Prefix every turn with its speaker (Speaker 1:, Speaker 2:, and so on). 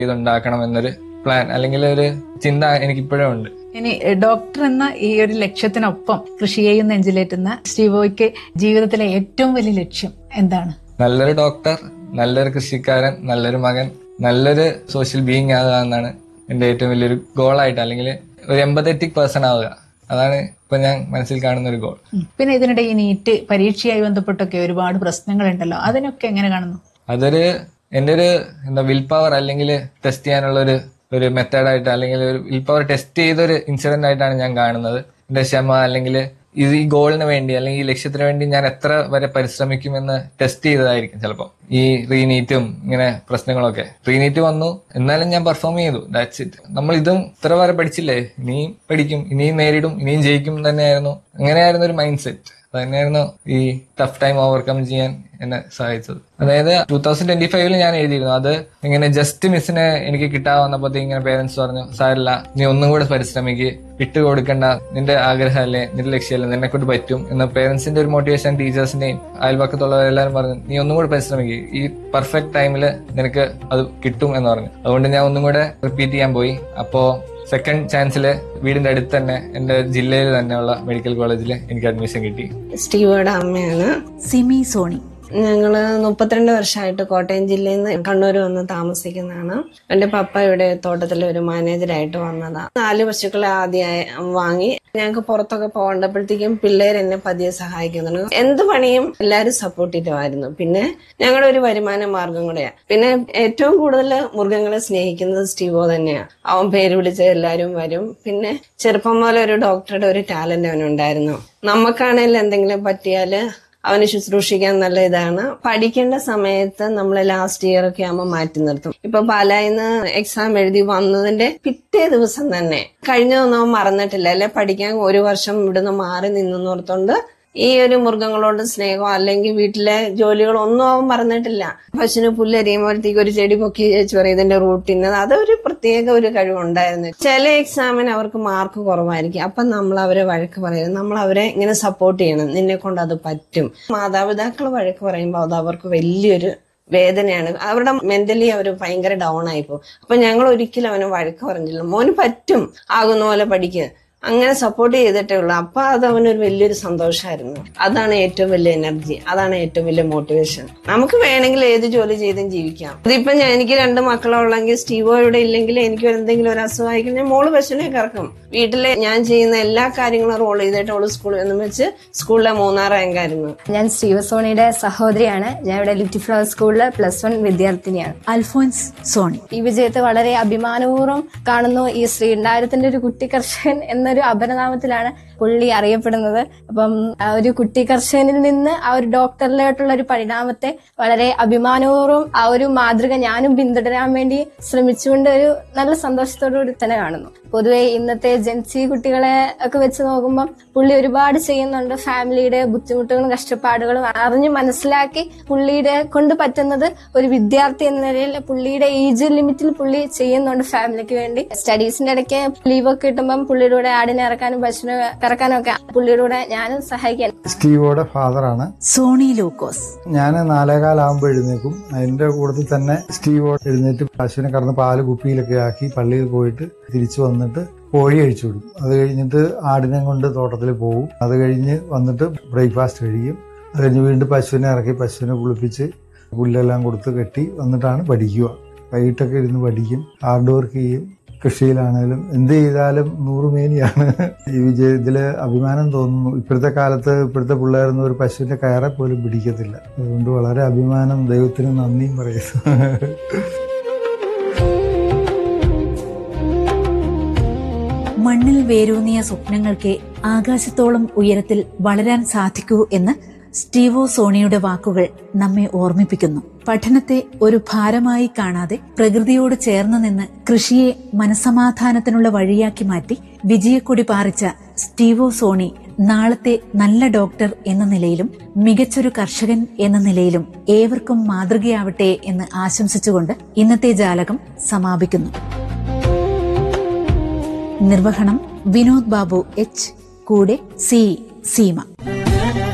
Speaker 1: ഇതുണ്ടാക്കണം എന്നൊരു പ്ലാൻ അല്ലെങ്കിൽ ഒരു ചിന്ത എനിക്ക് ഇപ്പോഴും ഉണ്ട്
Speaker 2: ഇനി ഡോക്ടർ എന്ന ഈ ഒരു ലക്ഷ്യത്തിനൊപ്പം കൃഷിയെയും നെഞ്ചിലേറ്റുന്ന സ്റ്റീവോയ്ക്ക് ജീവിതത്തിലെ ഏറ്റവും വലിയ ലക്ഷ്യം എന്താണ്
Speaker 1: നല്ലൊരു ഡോക്ടർ നല്ലൊരു കൃഷിക്കാരൻ നല്ലൊരു മകൻ നല്ലൊരു സോഷ്യൽ ബീയിങ് ആകുക എന്നാണ് എന്റെ ഏറ്റവും വലിയൊരു ഗോളായിട്ട് അല്ലെങ്കിൽ ഒരു എമ്പത്തറ്റിക് പേഴ്സൺ ആവുക അതാണ് ഇപ്പൊ ഞാൻ മനസ്സിൽ കാണുന്ന ഒരു ഗോൾ
Speaker 2: ഉം. പിന്നെ ഇതിനിടെ ഈ നീറ്റ് പരീക്ഷയായി ബന്ധപ്പെട്ടൊക്കെ ഒരുപാട് പ്രശ്നങ്ങളുണ്ടല്ലോ അതിനൊക്കെ എങ്ങനെ കാണുന്നു
Speaker 1: അതൊരു എന്റെ ഒരു എന്താ വിൽ പവർ അല്ലെങ്കിൽ ടെസ്റ്റ് ചെയ്യാനുള്ള ഒരു ഒരു മെത്തേഡായിട്ട് അല്ലെങ്കിൽ ഒരു വിൽ പവർ ടെസ്റ്റ് ചെയ്തൊരു ഇൻസിഡന്റ് ആയിട്ടാണ് ഞാൻ കാണുന്നത് എന്റെ ക്ഷമ അല്ലെങ്കിൽ ഇത് ഈ ഗോളിന് വേണ്ടി അല്ലെങ്കിൽ ഈ ലക്ഷ്യത്തിന് വേണ്ടി ഞാൻ എത്ര വരെ പരിശ്രമിക്കുമെന്ന് ടെസ്റ്റ് ചെയ്തതായിരിക്കും ചിലപ്പോൾ ഈ റീനീറ്റും ഇങ്ങനെ പ്രശ്നങ്ങളൊക്കെ റീനീറ്റ് വന്നു എന്നാലും ഞാൻ പെർഫോം ചെയ്തു ദാറ്റ്സ് ഇറ്റ് നമ്മൾ ഇതും ഇത്ര വരെ പഠിച്ചില്ലേ ഇനിയും പഠിക്കും ഇനിയും നേരിടും ഇനിയും ജയിക്കും തന്നെയായിരുന്നു അങ്ങനെയായിരുന്നു ഒരു മൈൻഡ് സെറ്റ് തന്നെയായിരുന്നു ഈ ടഫ് ടൈം ഓവർകം ചെയ്യാൻ എന്നെ സഹായിച്ചത് അതായത് ടൂ തൗസൻഡ് ട്വന്റി ഫൈവില് ഞാൻ എഴുതിയിരുന്നു അത് ഇങ്ങനെ ജസ്റ്റ് മിസ്സിന് എനിക്ക് കിട്ടാൻ വന്നപ്പോഴത്തേക്ക് ഇങ്ങനെ പേരൻസ് പറഞ്ഞു സാരില്ല നീ ഒന്നും കൂടെ പരിശ്രമിക്ക് വിട്ടുകൊടുക്കണ്ട നിന്റെ ആഗ്രഹമല്ലേ നിന്റെ ലക്ഷ്യമല്ലേ നിന്നെ കൊണ്ട് പറ്റും എന്ന് പേരൻസിന്റെ ഒരു മോട്ടിവേഷൻ ടീച്ചേഴ്സിന്റെയും അയൽപക്കത്തുള്ളവരെല്ലാരും പറഞ്ഞു നീ ഒന്നും കൂടെ പരിശ്രമിക്ക് ഈ പെർഫെക്റ്റ് ടൈമിൽ നിനക്ക് അത് കിട്ടും എന്ന് പറഞ്ഞു അതുകൊണ്ട് ഞാൻ ഒന്നും കൂടെ റിപ്പീറ്റ് ചെയ്യാൻ പോയി അപ്പോ സെക്കൻഡ് ചാൻസിൽ വീടിന്റെ അടുത്ത് തന്നെ എന്റെ ജില്ലയിൽ തന്നെയുള്ള മെഡിക്കൽ കോളേജിൽ എനിക്ക് അഡ്മിഷൻ കിട്ടി
Speaker 3: സ്റ്റീവയുടെ അമ്മയാണ്
Speaker 2: സിമി സോണി
Speaker 3: ഞങ്ങള് മുപ്പത്തിരണ്ട് വർഷമായിട്ട് കോട്ടയം ജില്ലയിൽ നിന്ന് കണ്ണൂർ വന്ന് താമസിക്കുന്നതാണ് എന്റെ പപ്പ ഇവിടെ തോട്ടത്തിലെ ഒരു മാനേജറായിട്ട് വന്നതാ നാല് പശുക്കളെ ആദ്യമായി വാങ്ങി ഞങ്ങൾക്ക് പുറത്തൊക്കെ പോകേണ്ടപ്പോഴത്തേക്കും പിള്ളേർ എന്നെ പതിയെ സഹായിക്കുന്നുണ്ട് എന്ത് പണിയും എല്ലാവരും സപ്പോർട്ടീവ് ആയിരുന്നു പിന്നെ ഞങ്ങളുടെ ഒരു വരുമാന മാർഗം കൂടെയാ പിന്നെ ഏറ്റവും കൂടുതൽ മൃഗങ്ങളെ സ്നേഹിക്കുന്നത് സ്റ്റീവോ തന്നെയാ അവൻ പേര് വിളിച്ച് എല്ലാവരും വരും പിന്നെ ചെറുപ്പം മുതലേ ഒരു ഡോക്ടറുടെ ഒരു ടാലന്റ് അവനുണ്ടായിരുന്നു നമുക്കാണെങ്കിലും എന്തെങ്കിലും പറ്റിയാല് അവന് ശുശ്രൂഷിക്കാൻ നല്ല ഇതാണ് പഠിക്കേണ്ട സമയത്ത് നമ്മൾ ലാസ്റ്റ് ഇയർ ഒക്കെ ആകുമ്പോൾ മാറ്റി നിർത്തും ഇപ്പൊ പാലായിന്ന് എക്സാം എഴുതി വന്നതിന്റെ പിറ്റേ ദിവസം തന്നെ കഴിഞ്ഞതൊന്നും അവൻ മറന്നിട്ടില്ല അല്ലെ പഠിക്കാൻ ഒരു വർഷം ഇവിടുന്ന് മാറി നിന്നോർത്തോണ്ട് ഈ ഒരു മൃഗങ്ങളോട് സ്നേഹം അല്ലെങ്കിൽ വീട്ടിലെ ജോലികളൊന്നും അവൻ മറന്നിട്ടില്ല പശുവിന് പുല്ലരിയുമ്പോഴത്തേക്ക് ഒരു ചെടി പൊക്കി വെച്ച് പറയും ഇതിന്റെ റൂട്ടിന് അതൊരു പ്രത്യേക ഒരു കഴിവുണ്ടായിരുന്നു ചില എക്സാമിന് അവർക്ക് മാർക്ക് കുറവായിരിക്കും അപ്പൊ നമ്മൾ അവരെ വഴക്ക് പറയും നമ്മൾ അവരെ ഇങ്ങനെ സപ്പോർട്ട് ചെയ്യണം നിന്നെ കൊണ്ട് അത് പറ്റും മാതാപിതാക്കൾ വഴക്ക് പറയുമ്പോൾ അത് അവർക്ക് വലിയൊരു വേദനയാണ് അവരുടെ മെന്റലി അവർ ഭയങ്കര ഡൗൺ ആയിപ്പോ അപ്പൊ ഞങ്ങൾ ഒരിക്കലും അവന് വഴക്ക് പറഞ്ഞില്ല മോന് പറ്റും ആകുന്ന പോലെ പഠിക്കുക അങ്ങനെ സപ്പോർട്ട് ചെയ്തിട്ടേ ഉള്ളൂ അപ്പൊ അത് അവനൊരു വലിയൊരു സന്തോഷമായിരുന്നു അതാണ് ഏറ്റവും വലിയ എനർജി അതാണ് ഏറ്റവും വലിയ മോട്ടിവേഷൻ നമുക്ക് വേണമെങ്കിൽ ഏത് ജോലി ചെയ്തും ജീവിക്കാം ഇതിപ്പോ ഞാൻ എനിക്ക് രണ്ട് മക്കളുള്ളെങ്കിൽ സ്റ്റീവോ ഇവിടെ ഇല്ലെങ്കിൽ എനിക്ക് എന്തെങ്കിലും ഒരു അസുഖമായിരിക്കും ഞാൻ മോള് പശുവിനെ കറക്കും വീട്ടിലെ ഞാൻ ചെയ്യുന്ന എല്ലാ കാര്യങ്ങളും റോൾ ചെയ്തിട്ട് അവള് സ്കൂളിൽ എന്ന് വെച്ച് സ്കൂളിലെ മൂന്നാം റാങ്കായിരുന്നു
Speaker 4: ഞാൻ ശ്രീവസോണിയുടെ സഹോദരിയാണ് ഞാൻ ഇവിടെ ലിറ്റിൽ ഫ്ലവർ സ്കൂളിലെ പ്ലസ് വൺ വിദ്യാർത്ഥിനിയാണ്
Speaker 2: അൽഫോൻസ് സോണി
Speaker 4: ഈ വിജയത്തെ വളരെ അഭിമാനപൂർവ്വം കാണുന്നു ഈ ശ്രീണ്ടായിരത്തിന്റെ ഒരു കുട്ടി കർഷകൻ എന്നൊരു അപരനാമത്തിലാണ് പുള്ളി അറിയപ്പെടുന്നത് അപ്പം ആ ഒരു കുട്ടി കർഷകനിൽ നിന്ന് ആ ഒരു ഡോക്ടറിലോട്ടുള്ള ഒരു പരിണാമത്തെ വളരെ അഭിമാനപൂർവ്വം ആ ഒരു മാതൃക ഞാനും പിന്തുടരാൻ വേണ്ടി ശ്രമിച്ചുകൊണ്ട് ഒരു നല്ല സന്തോഷത്തോടു കൂടി തന്നെ കാണുന്നു പൊതുവെ ഇന്നത്തെ ജെൻസി കുട്ടികളെ ഒക്കെ വെച്ച് നോക്കുമ്പോൾ പുള്ളി ഒരുപാട് ചെയ്യുന്നുണ്ട് ഫാമിലിയുടെ ബുദ്ധിമുട്ടുകളും കഷ്ടപ്പാടുകളും അറിഞ്ഞു മനസ്സിലാക്കി പുള്ളിയുടെ കൊണ്ട് പറ്റുന്നത് ഒരു വിദ്യാർത്ഥി എന്ന നിലയിൽ പുള്ളിയുടെ ഏജ് ലിമിറ്റിൽ പുള്ളി ചെയ്യുന്നുണ്ട് ഫാമിലിക്ക് വേണ്ടി സ്റ്റഡീസിന്റെ ഇടയ്ക്ക് ലീവൊക്കെ കിട്ടുമ്പം പുള്ളിയുടെ കൂടെ ആടിനെ ഇറക്കാനും പശുവിനെ കറക്കാനും ഒക്കെ പുള്ളിയുടെ കൂടെ ഞാനും സഹായിക്കാൻ
Speaker 5: സ്റ്റീവോയുടെ ഫാദറാണ്
Speaker 2: സോണി ലൂക്കോസ്
Speaker 5: ഞാൻ നാലേകാലാകുമ്പോൾ എഴുന്നേക്കും അതിന്റെ കൂട്ടത്തിൽ തന്നെ സ്റ്റീവോ എഴുന്നേറ്റ് പശുവിനെ കറന്ന് പാല് കുപ്പിയിലൊക്കെ ആക്കി പള്ളിയിൽ പോയിട്ട് തിരിച്ചു വന്നിട്ട് കോഴി അഴിച്ചു വിടും അത് കഴിഞ്ഞിട്ട് ആടിനെ കൊണ്ട് തോട്ടത്തിൽ പോകും അത് കഴിഞ്ഞ് വന്നിട്ട് ബ്രേക്ക്ഫാസ്റ്റ് കഴിക്കും അത് കഴിഞ്ഞ് വീണ്ടും പശുവിനെ ഇറക്കി പശുവിനെ കുളിപ്പിച്ച് പുല്ലെല്ലാം കൊടുത്ത് കെട്ടി വന്നിട്ടാണ് പഠിക്കുക വൈകിട്ടൊക്കെ ഇരുന്ന് പഠിക്കും ഹാർഡ് വർക്ക് ചെയ്യും കൃഷിയിലാണേലും എന്ത് ചെയ്താലും നൂറുമേനിയാണ് ഈ വിജയ ഇതില് അഭിമാനം തോന്നുന്നു ഇപ്പോഴത്തെ കാലത്ത് ഇപ്പോഴത്തെ പിള്ളേരൊന്നും ഒരു പശുവിന്റെ കയറെ പോലും പിടിക്കത്തില്ല അതുകൊണ്ട് വളരെ അഭിമാനം ദൈവത്തിന് നന്ദിയും പറയുന്നു
Speaker 2: മണ്ണിൽ വേരൂന്നിയ സ്വപ്നങ്ങൾക്ക് ആകാശത്തോളം ഉയരത്തിൽ വളരാൻ സാധിക്കൂ എന്ന് സ്റ്റീവോ സോണിയുടെ വാക്കുകൾ നമ്മെ ഓർമ്മിപ്പിക്കുന്നു പഠനത്തെ ഒരു ഭാരമായി കാണാതെ പ്രകൃതിയോട് ചേർന്ന് നിന്ന് കൃഷിയെ മനസമാധാനത്തിനുള്ള വഴിയാക്കി മാറ്റി വിജയക്കൊടി പാറിച്ച സ്റ്റീവോ സോണി നാളത്തെ നല്ല ഡോക്ടർ എന്ന നിലയിലും മികച്ചൊരു കർഷകൻ എന്ന നിലയിലും ഏവർക്കും മാതൃകയാവട്ടെ എന്ന് ആശംസിച്ചുകൊണ്ട് ഇന്നത്തെ ജാലകം സമാപിക്കുന്നു നിർവഹണം വിനോദ് ബാബു എച്ച് കൂടെ സി സീമ